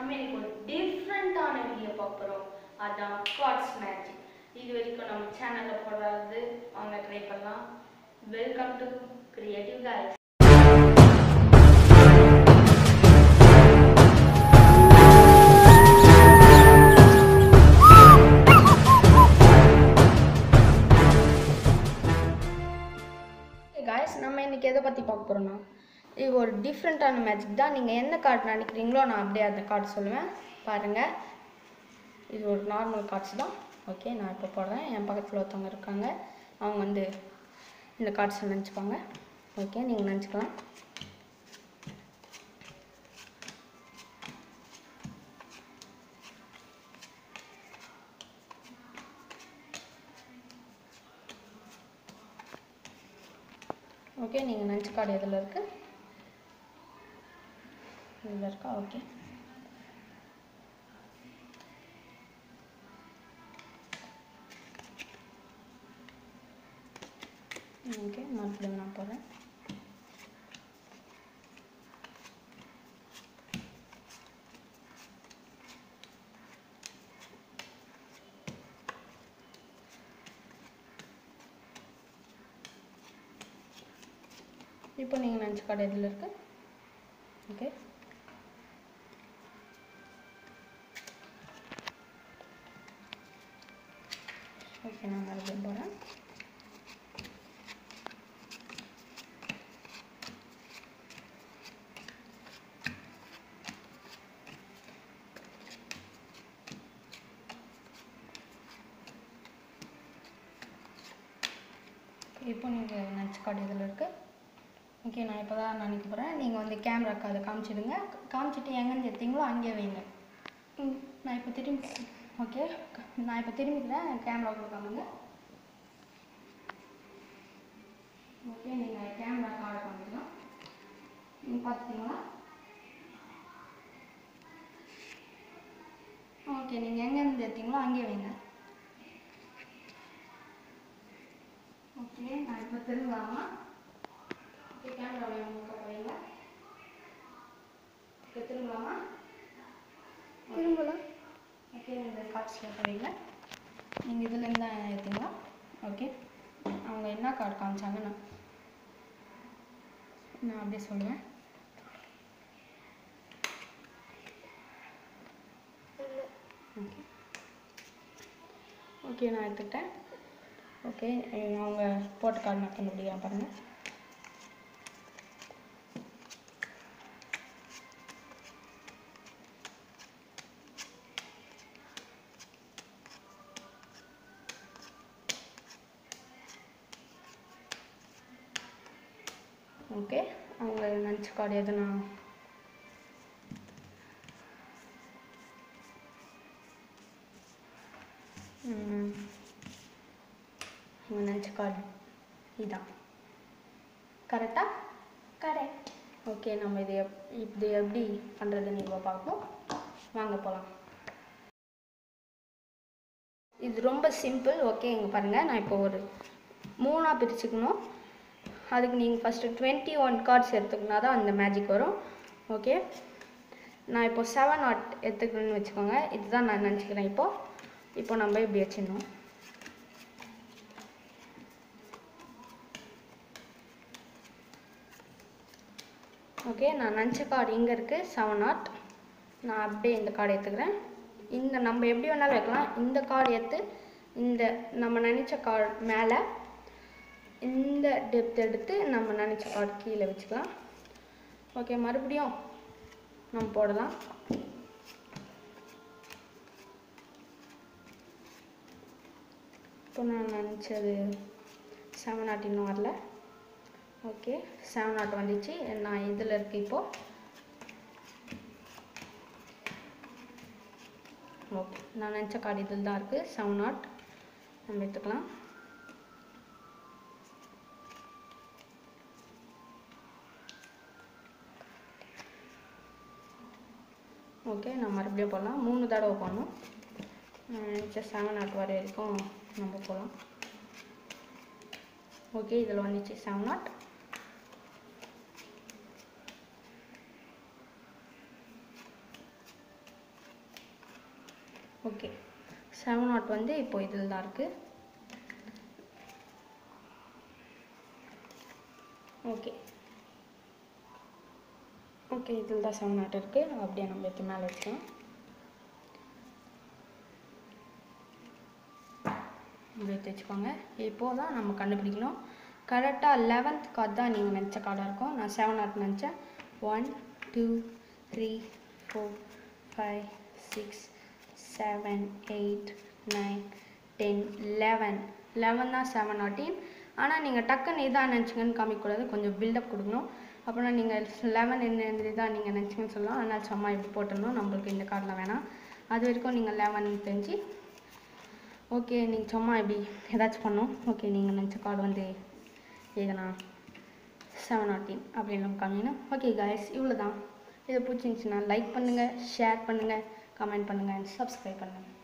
நம்ம இன்னைக்கு ஒரு டிஃப்ரெண்ட்டான வீடியோ பார்க்குறோம் அதான் கார்ட்ஸ் மேஜிக் இது வரைக்கும் நம்ம சேனலில் போடாது அவங்க ட்ரை பண்ணலாம் welcome to creative guys guys நம்ம இன்னைக்கு எதை பற்றி பார்க்க போகிறோம்னா இது ஒரு டிஃப்ரெண்ட்டான மேஜிக் தான் நீங்கள் எந்த கார்டு நினைக்கிறீங்களோ நான் அப்படியே அந்த கார்டு சொல்லுவேன் பாருங்கள் இது ஒரு நார்மல் கார்ட்ஸ் தான் ஓகே நான் இப்போ போடுறேன் என் பக்கத்தில் ஒருத்தவங்க இருக்காங்க அவங்க வந்து இந்த கார்ட்ஸை நினச்சிப்பாங்க ஓகே நீங்கள் நினச்சிக்கலாம் ஓகே நீங்கள் நினச்ச கார்டு எதில் இருக்குது இதில் இருக்கா ஓகே ஓகே மறுபடியும் நான் போகிறேன் இப்போ நீங்கள் நினச்ச கார்டு எதில் இருக்கு ஓகே ஓகே நான் மறுபடியும் போகிறேன் இப்போ நீங்கள் நினச்ச கார்டு இதில் இருக்குது ஓகே நான் இப்போ தான் நினைக்க போகிறேன் நீங்கள் வந்து கேமராக்கு அதை காமிச்சிடுங்க காமிச்சிட்டு எங்கேருந்து எடுத்தீங்களோ அங்கேயே வைங்க ம், நான் இப்போ திரும்பி ஓகே நான் இப்போ திரும்பிக்கிறேன் கேமரா காமிங்க ஓகே நீங்கள் கேமரா கார்டு காமிக்கலாம் நீங்கள் பார்த்துட்டீங்களா ஓகே நீங்கள் எங்கேருந்து எடுத்தீங்களோ அங்கேயே வைங்க ஓகே நான் இப்போ திரும்பலாமா ஓகே கேமரா வைங்க வைங்க இப்போ திரும்பலாமா திரும்பலாம் ஓகே இந்த கார்ட்ஸில் வைங்க நீங்கள் இதுலேருந்து தான் எடுத்தீங்களா ஓகே அவங்க என்ன கார்டு காமிச்சாங்க நான் நான் அப்படியே சொல்லுவேன் ஓகே ஓகே நான் எடுத்துக்கிட்டேன் ஓகே அவங்க போட்ட கார்டு நான் கண்டுபிடிக்கிறேன் பாருங்கள் ஓகே அவங்க நினச்ச கார்டு எதுனா ம், அவங்க நினச்ச கார்டு இதான் கரெக்டா கரெக்ட் ஓகே நம்ம இது எப் இது எப்படி பண்ணுறதுன்னு இப்போ பார்ப்போம் வாங்க போகலாம் இது ரொம்ப சிம்பிள் ஓகே இங்கே பாருங்கள் நான் இப்போ ஒரு மூணாக பிரிச்சுக்கணும் அதுக்கு நீங்கள் ஃபஸ்ட்டு டுவெண்ட்டி ஒன் கார்ட்ஸ் எடுத்துக்கினா தான் அந்த மேஜிக் வரும் ஓகே நான் இப்போ செவன் நாட் எடுத்துக்கிறேன்னு வச்சுக்கோங்க இதுதான் நான் நினச்சிக்கிறேன் இப்போ இப்போ நம்ம இப்படி வச்சிடணும் ஓகே நான் நினச்ச கார்டு இங்கே இருக்குது செவன் நாட் நான் அப்படியே இந்த கார்டு எடுத்துக்கிறேன் இந்த நம்ம எப்படி வேணாலும் வைக்கலாம் இந்த கார்டு எடுத்து இந்த நம்ம நினச்ச கார்டு மேலே இந்த டெப்த் எடுத்து நம்ம நினச்ச கார்டு கீழே வச்சுக்கலாம் ஓகே மறுபடியும் நம்ம போடலாம் இப்போ நான் நினச்சது செவன் நாட் இன்னும் வரல ஓகே செவன் நாட் வந்துச்சு நான் இதில் இருக்கு இப்போது ஓகே நான் நினச்ச கார்டு இதில் தான் இருக்குது செவன் நாட் நம்ம எடுத்துக்கலாம் ஓகே நான் மறுபடியும் போடலாம் மூணு தடவை பண்ணணும் நான் நினச்ச செவன் நாட் வர வரைக்கும் நம்ம போகலாம் ஓகே இதில் வந்துச்சு செவன் நாட் ஓகே செவன் நாட் வந்து இப்போ இதில் தான் இருக்குது ஓகே ஓகே இதில் தான் செவன் நாட் இருக்குது அப்படியே நம்ம எடுத்து மேலே வச்சுக்கலாம் இப்படி எடுத்து வச்சுக்கோங்க இப்போது தான் நம்ம கண்டுபிடிக்கணும் கரெக்டாக லெவன்த் கார்டு தான் நீங்கள் நினச்ச கார்டாக இருக்கும் நான் செவன் நாட் நினச்சேன் one two three four five six seven eight nine ten eleven eleven தான் செவன் நாட்டின் ஆனால் நீங்கள் டக்குன்னு இதாக நினச்சிங்கன்னு காமிக்கக்கூடாது கொஞ்சம் பில்டப் கொடுக்கணும் அப்புறம் நீங்கள் லெவன் என்ன இதான் நீங்கள் நினச்சிங்கன்னு சொல்லலாம் அதனால் சும்மா இப்படி போட்டுடணும் நம்மளுக்கு இந்த கார்டில் வேணாம் அது வரைக்கும் நீங்கள் லெவன் தெரிஞ்சு ஓகே நீங்கள் சும்மா இப்படி ஏதாச்சும் பண்ணோம் ஓகே நீங்கள் நினச்ச கார்டு வந்து எதுனா செவன் நாட்டின் அப்படின்னு காமிங்கன்னா ஓகே காய்ஸ் இவ்வளோ தான் இது பிடிச்சிருந்துச்சுன்னா லைக் பண்ணுங்கள் ஷேர் பண்ணுங்கள் கமெண்ட் பண்ணுங்கள் அண்ட் சப்ஸ்கிரைப் பண்ணுங்கள்